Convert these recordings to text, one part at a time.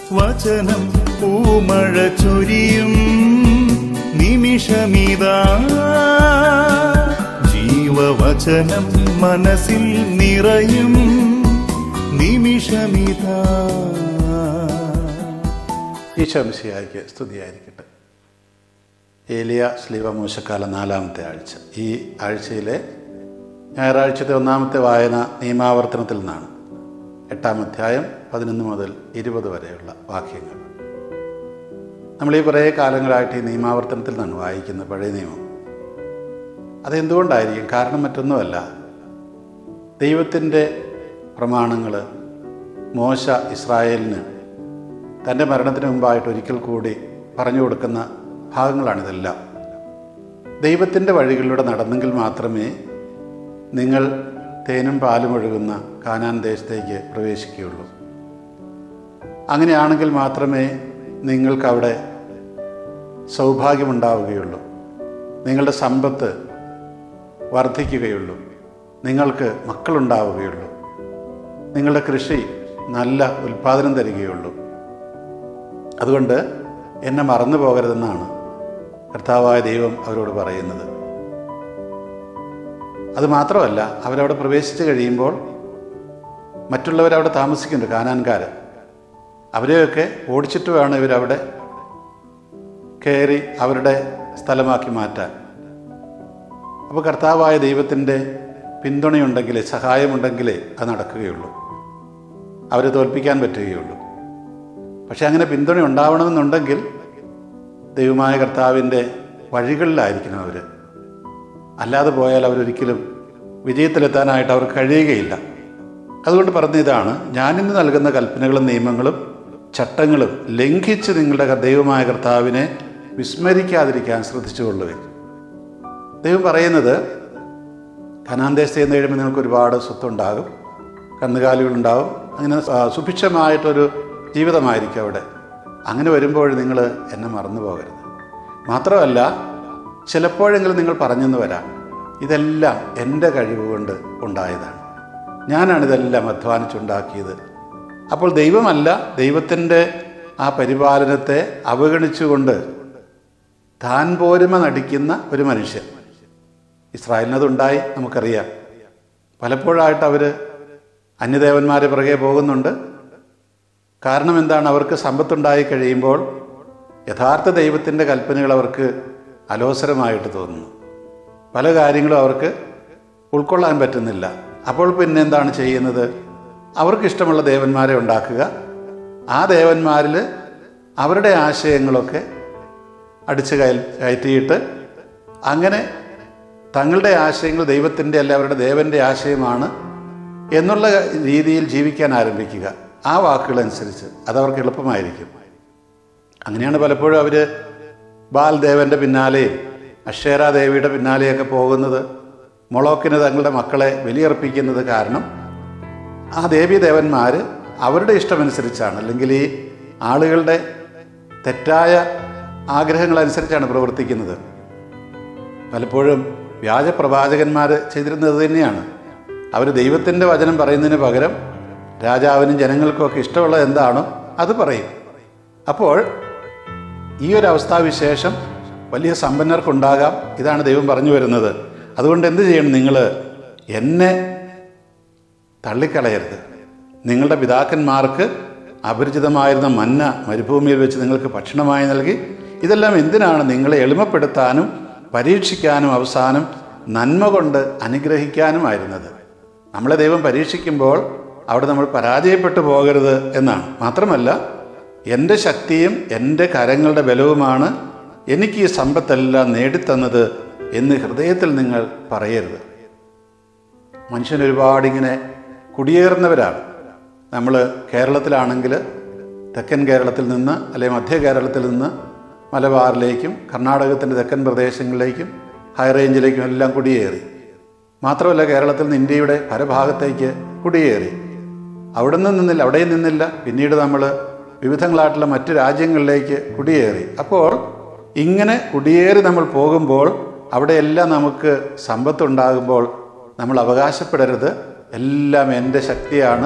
വചനം പൂമഴ ചൊരിയും നിമിഷമിതാ ജീവവചനം മനസ്സിൽ നിറയും നിമിഷമിതാ ഈശോമിശിയായിക്ക് സ്തുതിയായിരിക്കട്ടെ ഏലിയ സ്ലീവ മൂശക്കാല നാലാമത്തെ ആഴ്ച ഈ ആഴ്ചയിലെ ഞായറാഴ്ചത്തെ ഒന്നാമത്തെ വായന നിയമാവർത്തനത്തിൽ നിന്നാണ് എട്ടാം അധ്യായം പതിനൊന്ന് മുതൽ ഇരുപത് വരെയുള്ള വാക്യങ്ങൾ നമ്മൾ ഈ കുറേ കാലങ്ങളായിട്ട് ഈ നിയമാവർത്തനത്തിൽ നിന്നാണ് വായിക്കുന്നത് പഴയ നിയമം അതെന്തുകൊണ്ടായിരിക്കും കാരണം മറ്റൊന്നുമല്ല ദൈവത്തിൻ്റെ പ്രമാണങ്ങൾ മോശ ഇസ്രായേലിന് തൻ്റെ മരണത്തിന് മുമ്പായിട്ട് ഒരിക്കൽ കൂടി പറഞ്ഞു കൊടുക്കുന്ന ഭാഗങ്ങളാണിതെല്ലാം ദൈവത്തിൻ്റെ വഴികളിലൂടെ നടന്നെങ്കിൽ മാത്രമേ നിങ്ങൾ തേനും പാലും ഒഴുകുന്ന കാനാൻ ദേശത്തേക്ക് പ്രവേശിക്കുകയുള്ളൂ അങ്ങനെയാണെങ്കിൽ മാത്രമേ നിങ്ങൾക്കവിടെ സൗഭാഗ്യമുണ്ടാവുകയുള്ളൂ നിങ്ങളുടെ സമ്പത്ത് വർദ്ധിക്കുകയുള്ളൂ നിങ്ങൾക്ക് മക്കളുണ്ടാവുകയുള്ളൂ നിങ്ങളുടെ കൃഷി നല്ല ഉൽപ്പാദനം തരികയുള്ളൂ അതുകൊണ്ട് എന്നെ മറന്നു പോകരുതെന്നാണ് കർത്താവായ ദൈവം അവരോട് പറയുന്നത് അത് മാത്രമല്ല അവരവിടെ പ്രവേശിച്ച് കഴിയുമ്പോൾ മറ്റുള്ളവരവിടെ താമസിക്കുന്നുണ്ട് കാനാൻകാർ അവരെയൊക്കെ ഓടിച്ചിട്ട് വേണം ഇവരവിടെ കയറി അവരുടെ സ്ഥലമാക്കി മാറ്റാൻ അപ്പോൾ കർത്താവായ ദൈവത്തിൻ്റെ പിന്തുണയുണ്ടെങ്കിലേ സഹായമുണ്ടെങ്കിലേ അത് നടക്കുകയുള്ളൂ അവരെ തോൽപ്പിക്കാൻ പറ്റുകയുള്ളൂ പക്ഷെ അങ്ങനെ പിന്തുണ ഉണ്ടാവണമെന്നുണ്ടെങ്കിൽ ദൈവമായ കർത്താവിൻ്റെ വഴികളിലായിരിക്കണം അവർ അല്ലാതെ പോയാൽ അവരൊരിക്കലും വിജയത്തിലെത്താനായിട്ട് അവർക്ക് കഴിയുകയില്ല അതുകൊണ്ട് പറഞ്ഞ ഇതാണ് ഞാനിന്ന് നൽകുന്ന കൽപ്പനകളും നിയമങ്ങളും ചട്ടങ്ങളും ലംഘിച്ച് നിങ്ങളുടെ ദൈവമായ കർത്താവിനെ വിസ്മരിക്കാതിരിക്കാൻ ശ്രദ്ധിച്ചുകൊള്ളുകയും ദൈവം പറയുന്നത് കനാൻ ദേശത്ത് ചെന്ന് കഴിയുമ്പോൾ നിങ്ങൾക്ക് ഒരുപാട് സ്വത്തുണ്ടാകും കന്നുകാലികളുണ്ടാവും അങ്ങനെ ആ, സുഭിക്ഷമായിട്ടൊരു ജീവിതമായിരിക്കും അവിടെ അങ്ങനെ വരുമ്പോൾ നിങ്ങൾ എന്നെ മറന്നു പോകരുത് മാത്രമല്ല ചിലപ്പോഴെങ്കിലും നിങ്ങൾ പറഞ്ഞെന്ന് വരാം ഇതെല്ലാം എൻ്റെ കഴിവ് കൊണ്ട് ഉണ്ടായതാണ് ഞാനാണ് ഇതെല്ലാം അധ്വാനിച്ചുണ്ടാക്കിയത് അപ്പോൾ ദൈവമല്ല ദൈവത്തിൻ്റെ ആ പരിപാലനത്തെ അവഗണിച്ചുകൊണ്ട് താൻ പോരുമ നടിക്കുന്ന ഒരു മനുഷ്യൻ ഇസ്രായേലിനതുണ്ടായി നമുക്കറിയാം പലപ്പോഴായിട്ട് അവർ അന്യദേവന്മാരെ പുറകെ പോകുന്നുണ്ട് കാരണം എന്താണ് അവർക്ക് സമ്പത്തുണ്ടായി കഴിയുമ്പോൾ യഥാർത്ഥ ദൈവത്തിൻ്റെ കൽപ്പനകൾ അവർക്ക് അലോസരമായിട്ട് തോന്നുന്നു പല കാര്യങ്ങളും അവർക്ക് ഉൾക്കൊള്ളാൻ പറ്റുന്നില്ല അപ്പോൾ പിന്നെ എന്താണ് ചെയ്യുന്നത് അവർക്ക് ഇഷ്ടമുള്ള ദേവന്മാരെ ഉണ്ടാക്കുക ആ ദേവന്മാരിൽ അവരുടെ ആശയങ്ങളൊക്കെ അടിച്ചു കയ കയറ്റിയിട്ട് അങ്ങനെ തങ്ങളുടെ ആശയങ്ങൾ ദൈവത്തിൻ്റെ അല്ല അവരുടെ ദേവൻ്റെ ആശയമാണ് എന്നുള്ള രീതിയിൽ ജീവിക്കാൻ ആരംഭിക്കുക ആ വാക്കുകളനുസരിച്ച് അതവർക്ക് എളുപ്പമായിരിക്കും അങ്ങനെയാണ് പലപ്പോഴും അവർ ബാൽദേവൻ്റെ പിന്നാലെയും അക്ഷേര ദേവിയുടെ പിന്നാലെയൊക്കെ പോകുന്നത് മൊളോക്കിന് തങ്ങളുടെ മക്കളെ ബലിയർപ്പിക്കുന്നത് കാരണം ആ ദേവീദേവന്മാർ അവരുടെ ഇഷ്ടമനുസരിച്ചാണ് അല്ലെങ്കിൽ ഈ ആളുകളുടെ തെറ്റായ ആഗ്രഹങ്ങളനുസരിച്ചാണ് പ്രവർത്തിക്കുന്നത് പലപ്പോഴും വ്യാജ പ്രവാചകന്മാർ ചെയ്തിരുന്നത് തന്നെയാണ് അവർ ദൈവത്തിൻ്റെ വചനം പറയുന്നതിന് പകരം രാജാവിനും ജനങ്ങൾക്കുമൊക്കെ ഇഷ്ടമുള്ളത് എന്താണോ അത് പറയും അപ്പോൾ ഈ ഒരു അവസ്ഥാവിശേഷം വലിയ സമ്പന്നർക്കുണ്ടാകാം ഇതാണ് ദൈവം പറഞ്ഞു വരുന്നത് അതുകൊണ്ട് എന്ത് ചെയ്യണം നിങ്ങൾ എന്നെ തള്ളിക്കളയരുത് നിങ്ങളുടെ പിതാക്കന്മാർക്ക് അപരിചിതമായിരുന്ന മന്ന മരുഭൂമിയിൽ വെച്ച് നിങ്ങൾക്ക് ഭക്ഷണമായി നൽകി ഇതെല്ലാം എന്തിനാണ് നിങ്ങളെ എളിമപ്പെടുത്താനും പരീക്ഷിക്കാനും അവസാനം നന്മ കൊണ്ട് അനുഗ്രഹിക്കാനുമായിരുന്നത് നമ്മളെ ദൈവം പരീക്ഷിക്കുമ്പോൾ അവിടെ നമ്മൾ പരാജയപ്പെട്ടു പോകരുത് എന്നാണ് മാത്രമല്ല എൻ്റെ ശക്തിയും എൻ്റെ കരങ്ങളുടെ ബലവുമാണ് എനിക്ക് ഈ സമ്പത്തെല്ലാം നേടിത്തന്നത് എന്ന് ഹൃദയത്തിൽ നിങ്ങൾ പറയരുത് മനുഷ്യൻ ഒരുപാട് ഇങ്ങനെ കുടിയേറുന്നവരാണ് നമ്മൾ കേരളത്തിലാണെങ്കിൽ തെക്കൻ കേരളത്തിൽ നിന്ന് അല്ലെങ്കിൽ മധ്യ കേരളത്തിൽ നിന്ന് മലബാറിലേക്കും കർണാടകത്തിൻ്റെ തെക്കൻ പ്രദേശങ്ങളിലേക്കും ഹൈ റേഞ്ചിലേക്കും എല്ലാം കുടിയേറി മാത്രമല്ല കേരളത്തിൽ നിന്ന് ഇന്ത്യയുടെ പരഭാഗത്തേക്ക് കുടിയേറി അവിടെ നിന്ന് നിന്നില്ല അവിടെയും നിന്നില്ല പിന്നീട് നമ്മൾ വിവിധങ്ങളായിട്ടുള്ള മറ്റു രാജ്യങ്ങളിലേക്ക് കുടിയേറി അപ്പോൾ ഇങ്ങനെ കുടിയേറി നമ്മൾ പോകുമ്പോൾ അവിടെയെല്ലാം നമുക്ക് സമ്പത്തുണ്ടാകുമ്പോൾ നമ്മൾ അവകാശപ്പെടരുത് എല്ലാം എൻ്റെ ശക്തിയാണ്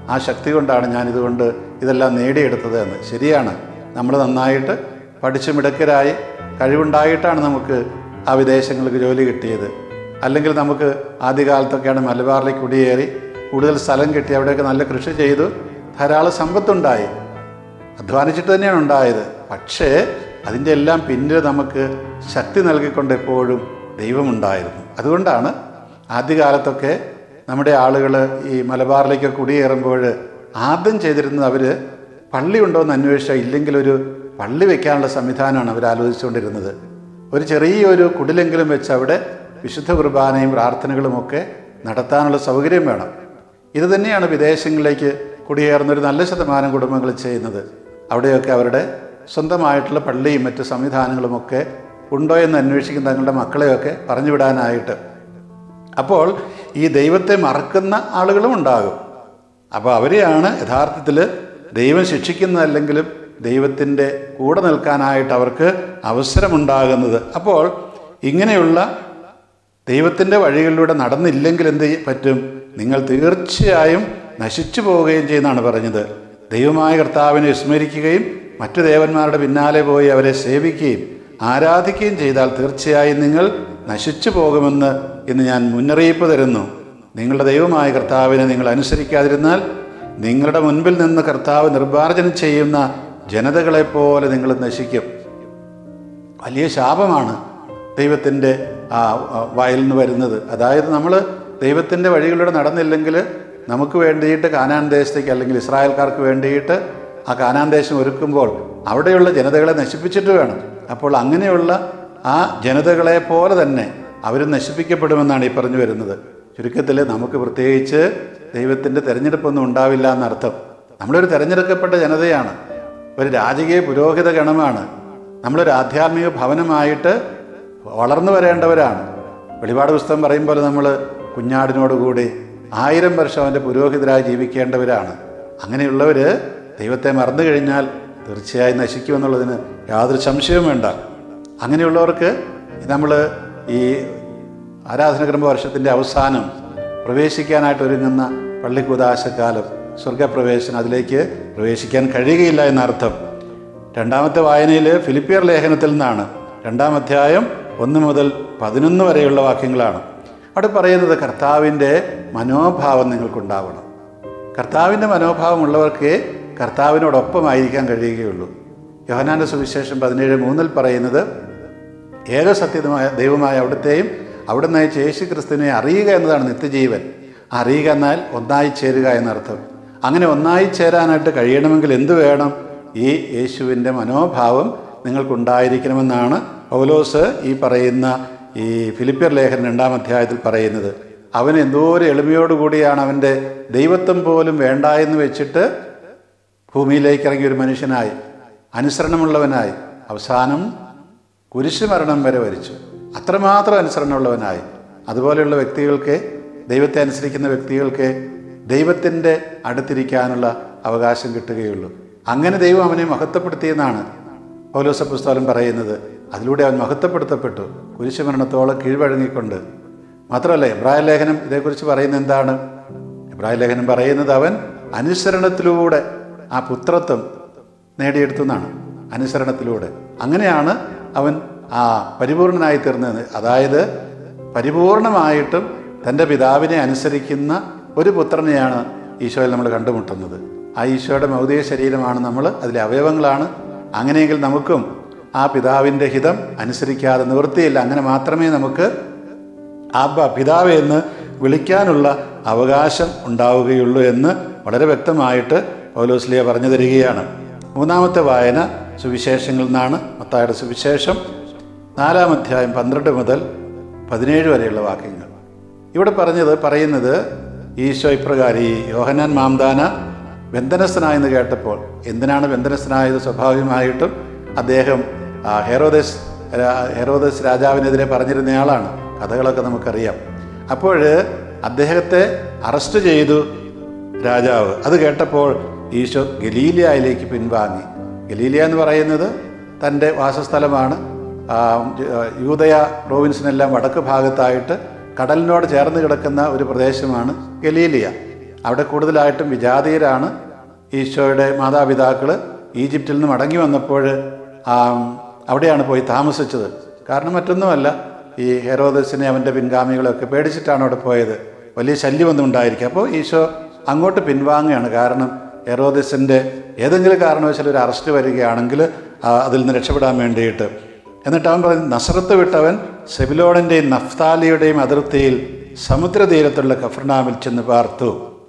ആ ശക്തി കൊണ്ടാണ് ഞാൻ ഇതുകൊണ്ട് ഇതെല്ലാം നേടിയെടുത്തത് എന്ന് ശരിയാണ് നമ്മൾ നന്നായിട്ട് പഠിച്ച് മിടുക്കരായി കഴിവുണ്ടായിട്ടാണ് നമുക്ക് ആ വിദേശങ്ങൾക്ക് ജോലി കിട്ടിയത് അല്ലെങ്കിൽ നമുക്ക് ആദ്യകാലത്തൊക്കെയാണ് മലബാറിലേക്ക് കുടിയേറി കൂടുതൽ സ്ഥലം കിട്ടി അവിടെയൊക്കെ നല്ല കൃഷി ചെയ്തു ധാരാളം സമ്പത്തുണ്ടായി അധ്വാനിച്ചിട്ട് തന്നെയാണ് ഉണ്ടായത് പക്ഷേ അതിൻ്റെ എല്ലാം പിന്നിൽ നമുക്ക് ശക്തി നൽകിക്കൊണ്ട് എപ്പോഴും ദൈവമുണ്ടായിരുന്നു അതുകൊണ്ടാണ് ആദ്യകാലത്തൊക്കെ നമ്മുടെ ആളുകൾ ഈ മലബാറിലേക്ക് കുടിയേറുമ്പോൾ ആദ്യം ചെയ്തിരുന്നത് അവർ പള്ളി ഉണ്ടോ എന്ന് അന്വേഷിച്ചാൽ ഇല്ലെങ്കിൽ ഒരു പള്ളി വെക്കാനുള്ള സംവിധാനമാണ് അവർ ആലോചിച്ചുകൊണ്ടിരുന്നത് ഒരു ചെറിയൊരു കുടിലെങ്കിലും വെച്ച് അവിടെ വിശുദ്ധ കുർബാനയും പ്രാർത്ഥനകളും ഒക്കെ നടത്താനുള്ള സൗകര്യം വേണം ഇത് തന്നെയാണ് വിദേശങ്ങളിലേക്ക് കുടിയേറുന്ന ഒരു നല്ല ശതമാനം കുടുംബങ്ങൾ ചെയ്യുന്നത് അവിടെയൊക്കെ അവരുടെ സ്വന്തമായിട്ടുള്ള പള്ളിയും മറ്റ് സംവിധാനങ്ങളുമൊക്കെ ഉണ്ടോ എന്ന് അന്വേഷിക്കുന്ന തങ്ങളുടെ മക്കളെയൊക്കെ പറഞ്ഞു വിടാനായിട്ട് അപ്പോൾ ഈ ദൈവത്തെ മറക്കുന്ന ആളുകളും ഉണ്ടാകും അപ്പോൾ അവരെയാണ് യഥാർത്ഥത്തിൽ ദൈവം ശിക്ഷിക്കുന്നതല്ലെങ്കിലും ദൈവത്തിൻ്റെ കൂടെ നിൽക്കാനായിട്ട് അവർക്ക് അവസരമുണ്ടാകുന്നത് അപ്പോൾ ഇങ്ങനെയുള്ള ദൈവത്തിൻ്റെ വഴികളിലൂടെ നടന്നില്ലെങ്കിൽ എന്ത് പറ്റും നിങ്ങൾ തീർച്ചയായും നശിച്ചു പോവുകയും ചെയ്യുന്നതാണ് പറഞ്ഞത് ദൈവമായ കർത്താവിനെ വിസ്മരിക്കുകയും മറ്റു ദേവന്മാരുടെ പിന്നാലെ പോയി അവരെ സേവിക്കുകയും ആരാധിക്കുകയും ചെയ്താൽ തീർച്ചയായും നിങ്ങൾ നശിച്ചു പോകുമെന്ന് ഇന്ന് ഞാൻ മുന്നറിയിപ്പ് തരുന്നു നിങ്ങളുടെ ദൈവമായ കർത്താവിനെ നിങ്ങൾ അനുസരിക്കാതിരുന്നാൽ നിങ്ങളുടെ മുൻപിൽ നിന്ന് കർത്താവ് നിർമ്മാർജ്ജനം ചെയ്യുന്ന ജനതകളെപ്പോലെ നിങ്ങൾ നശിക്കും വലിയ ശാപമാണ് ദൈവത്തിൻ്റെ ആ ആ, വായിൽ നിന്ന് വരുന്നത് അതായത് നമ്മൾ ദൈവത്തിൻ്റെ വഴികളിലൂടെ നടന്നില്ലെങ്കിൽ നമുക്ക് വേണ്ടിയിട്ട് കാനാൻ ദേശത്തേക്ക് അല്ലെങ്കിൽ ഇസ്രായേൽക്കാർക്ക് വേണ്ടിയിട്ട് ആ കാനാൻ ദേശം ഒരുക്കുമ്പോൾ അവിടെയുള്ള ജനതകളെ നശിപ്പിച്ചിട്ട് വേണം അപ്പോൾ അങ്ങനെയുള്ള ആ ജനതകളെ പോലെ തന്നെ അവർ നശിപ്പിക്കപ്പെടുമെന്നാണ് ഈ പറഞ്ഞു വരുന്നത് ചുരുക്കത്തിൽ നമുക്ക് പ്രത്യേകിച്ച് ദൈവത്തിൻ്റെ തിരഞ്ഞെടുപ്പൊന്നും ഉണ്ടാവില്ല എന്നർത്ഥം നമ്മളൊരു തിരഞ്ഞെടുക്കപ്പെട്ട ജനതയാണ് ഒരു രാജകീയ പുരോഹിത ഗണമാണ് നമ്മളൊരു ആധ്യാത്മിക ഭവനമായിട്ട് വളർന്നു വരേണ്ടവരാണ് വെളിപാട് പുസ്തകം പറയും പോലെ നമ്മൾ കുഞ്ഞാടിനോടുകൂടി ആയിരം വർഷം അവൻ്റെ പുരോഹിതരായി ജീവിക്കേണ്ടവരാണ് അങ്ങനെയുള്ളവർ ദൈവത്തെ മറന്നു കഴിഞ്ഞാൽ തീർച്ചയായും നശിക്കുമെന്നുള്ളതിന് യാതൊരു സംശയവും വേണ്ട അങ്ങനെയുള്ളവർക്ക് നമ്മൾ ഈ ആരാധനക്രമ വർഷത്തിൻ്റെ അവസാനം പ്രവേശിക്കാനായിട്ട് ഒരുങ്ങുന്ന പള്ളിക്കുദാശക്കാലം സ്വർഗപ്രവേശനം അതിലേക്ക് പ്രവേശിക്കാൻ കഴിയുകയില്ല എന്നർത്ഥം രണ്ടാമത്തെ വായനയിൽ ഫിലിപ്പിയർ ലേഖനത്തിൽ നിന്നാണ് രണ്ടാം അധ്യായം ഒന്ന് മുതൽ പതിനൊന്ന് വരെയുള്ള വാക്യങ്ങളാണ് അവിടെ പറയുന്നത് കർത്താവിൻ്റെ മനോഭാവം നിങ്ങൾക്കുണ്ടാവണം കർത്താവിൻ്റെ മനോഭാവമുള്ളവർക്ക് കർത്താവിനോടൊപ്പമായിരിക്കാൻ കഴിയുകയുള്ളൂ യോഹനാന്റെ സുവിശേഷം പതിനേഴ് മൂന്നിൽ പറയുന്നത് ഏകസത്യമായ ദൈവമായ അവിടുത്തെയും അവിടുന്ന് അയച്ച യേശു ക്രിസ്തുവിനെ അറിയുക എന്നതാണ് നിത്യജീവൻ അറിയുക എന്നാൽ ഒന്നായി ചേരുക എന്നർത്ഥം അങ്ങനെ ഒന്നായി ചേരാനായിട്ട് കഴിയണമെങ്കിൽ എന്ത് വേണം ഈ യേശുവിൻ്റെ മനോഭാവം നിങ്ങൾക്കുണ്ടായിരിക്കണമെന്നാണ് പൗലോസ് ഈ പറയുന്ന ഈ ഫിലിപ്പിയർ ലേഖനം രണ്ടാം അധ്യായത്തിൽ പറയുന്നത് അവൻ എന്തോ ഒരു എളിമയോടുകൂടിയാണ് അവൻ്റെ ദൈവത്വം പോലും വേണ്ട എന്ന് വെച്ചിട്ട് ഭൂമിയിലേക്ക് ഇറങ്ങിയ ഒരു മനുഷ്യനായി അനുസരണമുള്ളവനായി അവസാനം കുരിശുമരണം വരെ വരിച്ചു അത്രമാത്രം അനുസരണമുള്ളവനായി അതുപോലെയുള്ള വ്യക്തികൾക്ക് ദൈവത്തെ അനുസരിക്കുന്ന വ്യക്തികൾക്ക് ദൈവത്തിൻ്റെ അടുത്തിരിക്കാനുള്ള അവകാശം കിട്ടുകയുള്ളൂ അങ്ങനെ ദൈവം അവനെ മഹത്വപ്പെടുത്തിയെന്നാണ് പൗലോസ പുസ്തകം പറയുന്നത് അതിലൂടെ അവൻ മഹത്വപ്പെടുത്തപ്പെട്ടു കുരിശുമരണത്തോളം കീഴ്വഴങ്ങിക്കൊണ്ട് മാത്രമല്ല എബ്രായ ലേഖനം ഇതേക്കുറിച്ച് പറയുന്നത് എന്താണ് എബ്രായ ലേഖനം പറയുന്നത് അവൻ അനുസരണത്തിലൂടെ ആ പുത്രത്വം നേടിയെടുത്തു എന്നാണ് അനുസരണത്തിലൂടെ അങ്ങനെയാണ് അവൻ ആ പരിപൂർണനായി തീർന്നത് അതായത് പരിപൂർണമായിട്ടും തൻ്റെ പിതാവിനെ അനുസരിക്കുന്ന ഒരു പുത്രനെയാണ് ഈശോയിൽ നമ്മൾ കണ്ടുമുട്ടുന്നത് ആ ഈശോയുടെ മൗതിക ശരീരമാണ് നമ്മൾ അതിലെ അവയവങ്ങളാണ് അങ്ങനെയെങ്കിൽ നമുക്കും ആ പിതാവിൻ്റെ ഹിതം അനുസരിക്കാതെ നിവൃത്തിയില്ല അങ്ങനെ മാത്രമേ നമുക്ക് ആബ്ബ പിതാവ് എന്ന് വിളിക്കാനുള്ള അവകാശം ഉണ്ടാവുകയുള്ളൂ എന്ന് വളരെ വ്യക്തമായിട്ട് പൗലോസ്ലിയ പറഞ്ഞു തരികയാണ് മൂന്നാമത്തെ വായന സുവിശേഷങ്ങളിൽ നിന്നാണ് മത്തായുടെ സുവിശേഷം നാലാം അധ്യായം പന്ത്രണ്ട് മുതൽ പതിനേഴ് വരെയുള്ള വാക്യങ്ങൾ ഇവിടെ പറഞ്ഞത് പറയുന്നത് ഈശോ ഇപ്രകാരം ഈ യോഹനാൻ മാംദാന ബന്ധനസ്ഥനായെന്ന് കേട്ടപ്പോൾ എന്തിനാണ് ബന്ധനസ്ഥനായത് സ്വാഭാവികമായിട്ടും അദ്ദേഹം ആ, ഹെറോദസ് രാ- ഹെറോദസ് രാജാവിനെതിരെ പറഞ്ഞിരുന്നയാളാണ് കഥകളൊക്കെ നമുക്കറിയാം അപ്പോൾ അദ്ദേഹത്തെ അറസ്റ്റ് ചെയ്തു രാജാവ് അത് കേട്ടപ്പോൾ ഈശോ ഗലീലിയയിലേക്ക് പിൻവാങ്ങി ഗലീലിയ എന്ന് പറയുന്നത് തൻ്റെ വാസസ്ഥലമാണ് ആ, ജ- ആ, യൂദയ പ്രോവിൻസിനെല്ലാം വടക്ക് ഭാഗത്തായിട്ട് കടലിനോട് ചേർന്ന് കിടക്കുന്ന ഒരു പ്രദേശമാണ് ഗലീലിയ അവിടെ കൂടുതലായിട്ടും വിജാതീയരാണ് ഈശോയുടെ മാതാപിതാക്കൾ ഈജിപ്തിൽ നിന്ന് മടങ്ങി വന്നപ്പോൾ ആ, അവിടെയാണ് പോയി താമസിച്ചത് കാരണം മറ്റൊന്നുമല്ല ഈ ഹെറോദസിനെ അവൻ്റെ പിൻഗാമികളെയൊക്കെ പേടിച്ചിട്ടാണ് അവിടെ പോയത് വലിയ ശല്യമൊന്നും ഉണ്ടായിരിക്കും അപ്പോൾ ഈശോ അങ്ങോട്ട് പിൻവാങ്ങുകയാണ് കാരണം ഹെറോദസിൻ്റെ ഏതെങ്കിലും കാരണവശാൽ ഒരു അറസ്റ്റ് വരികയാണെങ്കിൽ ആ, അതിൽ നിന്ന് രക്ഷപ്പെടാൻ വേണ്ടിയിട്ട് എന്നിട്ട് അവൻ പറയുന്നത് നസ്രത്ത് വിട്ടവൻ സെബിലോണിൻ്റെയും നഫ്താലിയുടെയും അതിർത്തിയിൽ സമുദ്രതീരത്തുള്ള കഫർനാമിൽ ചെന്ന് പാർത്തു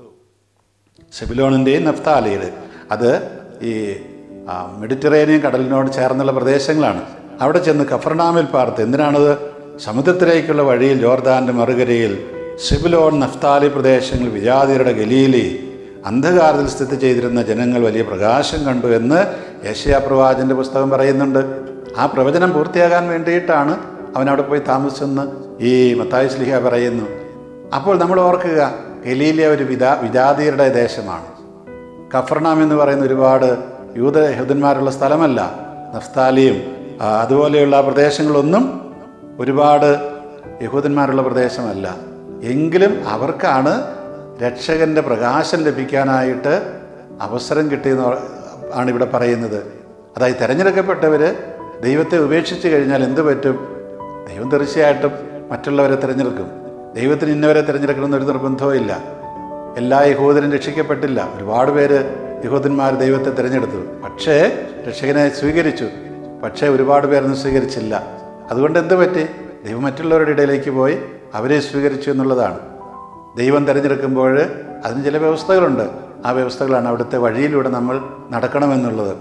സെബിലോണിൻ്റെയും നഫ്താലിയുടെ അത് ഈ ആ, മെഡിറ്ററേനിയൻ കടലിനോട് ചേർന്നുള്ള പ്രദേശങ്ങളാണ് അവിടെ ചെന്ന് കഫർനാമിൽ പാർത്ത് എന്തിനാണത് സമുദ്രത്തിലേക്കുള്ള വഴിയിൽ ജോർദാൻ്റെ മറുകരയിൽ സെബിലോൺ നഫ്താലി പ്രദേശങ്ങൾ വിജാതിയരുടെ ഗലീലി അന്ധകാരത്തിൽ സ്ഥിതി ചെയ്തിരുന്ന ജനങ്ങൾ വലിയ പ്രകാശം കണ്ടു എന്ന് യേശയാ പ്രവാചൻ്റെ പുസ്തകം പറയുന്നുണ്ട് ആ പ്രവചനം പൂർത്തിയാകാൻ വേണ്ടിയിട്ടാണ് അവൻ അവിടെ പോയി താമസിച്ചെന്ന് ഈ മത്തായി സ്ലിഹ പറയുന്നു അപ്പോൾ നമ്മൾ ഓർക്കുക ഗലീലിയ ഒരു വിദാ വിജാതിയരുടെ ദേശമാണ് കഫർനാം എന്ന് പറയുന്ന ഒരുപാട് യൂത യഹൂദന്മാരുള്ള സ്ഥലമല്ല നഫ്താലിയും ആ, അതുപോലെയുള്ള പ്രദേശങ്ങളൊന്നും ഒരുപാട് യഹൂദന്മാരുള്ള പ്രദേശമല്ല എങ്കിലും അവർക്കാണ് രക്ഷകന്റെ പ്രകാശം ലഭിക്കാനായിട്ട് അവസരം കിട്ടിയെന്ന് ആണ് ഇവിടെ പറയുന്നത് അതായത് തിരഞ്ഞെടുക്കപ്പെട്ടവർ ദൈവത്തെ ഉപേക്ഷിച്ച് കഴിഞ്ഞാൽ എന്ത് പറ്റും ദൈവം തീർച്ചയായിട്ടും മറ്റുള്ളവരെ തിരഞ്ഞെടുക്കും ദൈവത്തിന് ഇന്നവരെ തിരഞ്ഞെടുക്കണമെന്ന് ഒരു നിർബന്ധവും ഇല്ല എല്ലാ യഹൂദരും രക്ഷിക്കപ്പെട്ടില്ല ഒരുപാട് പേര് യഹൂദന്മാർ ദൈവത്തെ തിരഞ്ഞെടുത്തു പക്ഷേ രക്ഷകനെ സ്വീകരിച്ചു പക്ഷേ ഒരുപാട് പേരൊന്നും സ്വീകരിച്ചില്ല അതുകൊണ്ട് എന്ത് പറ്റി ദൈവം മറ്റുള്ളവരുടെ ഇടയിലേക്ക് പോയി അവരെ സ്വീകരിച്ചു എന്നുള്ളതാണ് ദൈവം തിരഞ്ഞെടുക്കുമ്പോൾ അതിന് ചില വ്യവസ്ഥകളുണ്ട് ആ വ്യവസ്ഥകളാണ് അവിടുത്തെ വഴിയിലൂടെ നമ്മൾ നടക്കണമെന്നുള്ളത്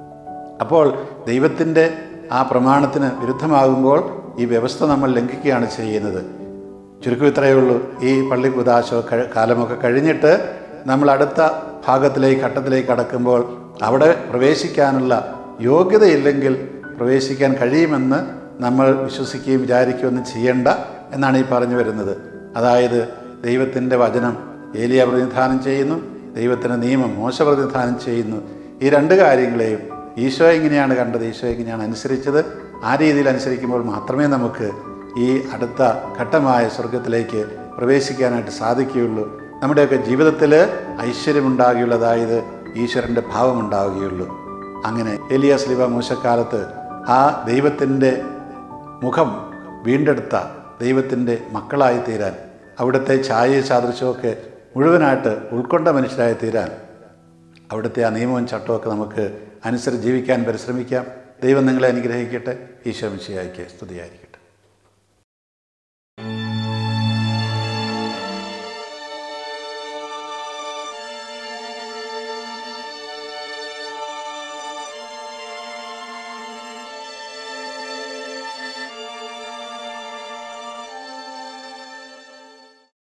അപ്പോൾ ദൈവത്തിൻ്റെ ആ പ്രമാണത്തിന് വിരുദ്ധമാകുമ്പോൾ ഈ വ്യവസ്ഥ നമ്മൾ ലംഘിക്കുകയാണ് ചെയ്യുന്നത് ചുരുക്കം ഇത്രയേ ഉള്ളൂ ഈ പള്ളി കുദാശോ കഴി- കാലമൊക്കെ കഴിഞ്ഞിട്ട് നമ്മൾ അടുത്ത ഭാഗത്തിലേക്ക് ഘട്ടത്തിലേക്ക് കടക്കുമ്പോൾ അവിടെ പ്രവേശിക്കാനുള്ള യോഗ്യതയില്ലെങ്കിൽ പ്രവേശിക്കാൻ കഴിയുമെന്ന് നമ്മൾ വിശ്വസിക്കുകയും വിചാരിക്കുകയൊന്നും ചെയ്യേണ്ട എന്നാണ് ഈ പറഞ്ഞു വരുന്നത് അതായത് ദൈവത്തിൻ്റെ വചനം ഏലിയ പ്രതിനിധാനം ചെയ്യുന്നു ദൈവത്തിൻ്റെ നിയമം മോശ പ്രതിനിധാനം ചെയ്യുന്നു ഈ രണ്ട് കാര്യങ്ങളെയും ഈശോ എങ്ങനെയാണ് കണ്ടത് ഈശോ എങ്ങനെയാണ് അനുസരിച്ചത് ആ രീതിയിൽ അനുസരിക്കുമ്പോൾ മാത്രമേ നമുക്ക് ഈ അടുത്ത ഘട്ടമായ സ്വർഗത്തിലേക്ക് പ്രവേശിക്കാനായിട്ട് സാധിക്കുകയുള്ളൂ നമ്മുടെയൊക്കെ ജീവിതത്തിൽ ഐശ്വര്യമുണ്ടാകുകയുള്ളൂ അതായത് ഈശ്വരൻ്റെ ഭാവമുണ്ടാവുകയുള്ളൂ അങ്ങനെ എലിയ സ്ലിവ മൂശക്കാലത്ത് ആ ദൈവത്തിൻ്റെ മുഖം വീണ്ടെടുത്ത ദൈവത്തിൻ്റെ മക്കളായി തീരാൻ അവിടുത്തെ ഛായ സാദൃശ്യമൊക്കെ മുഴുവനായിട്ട് ഉൾക്കൊണ്ട മനുഷ്യരായി തീരാൻ അവിടുത്തെ ആ നിയമവും ചട്ടമൊക്കെ നമുക്ക് അനുസരിച്ച് ജീവിക്കാൻ പരിശ്രമിക്കാം ദൈവം നിങ്ങളെ അനുഗ്രഹിക്കട്ടെ ഈശോ മിശിയായിക്ക് സ്തുതിയായിരിക്കും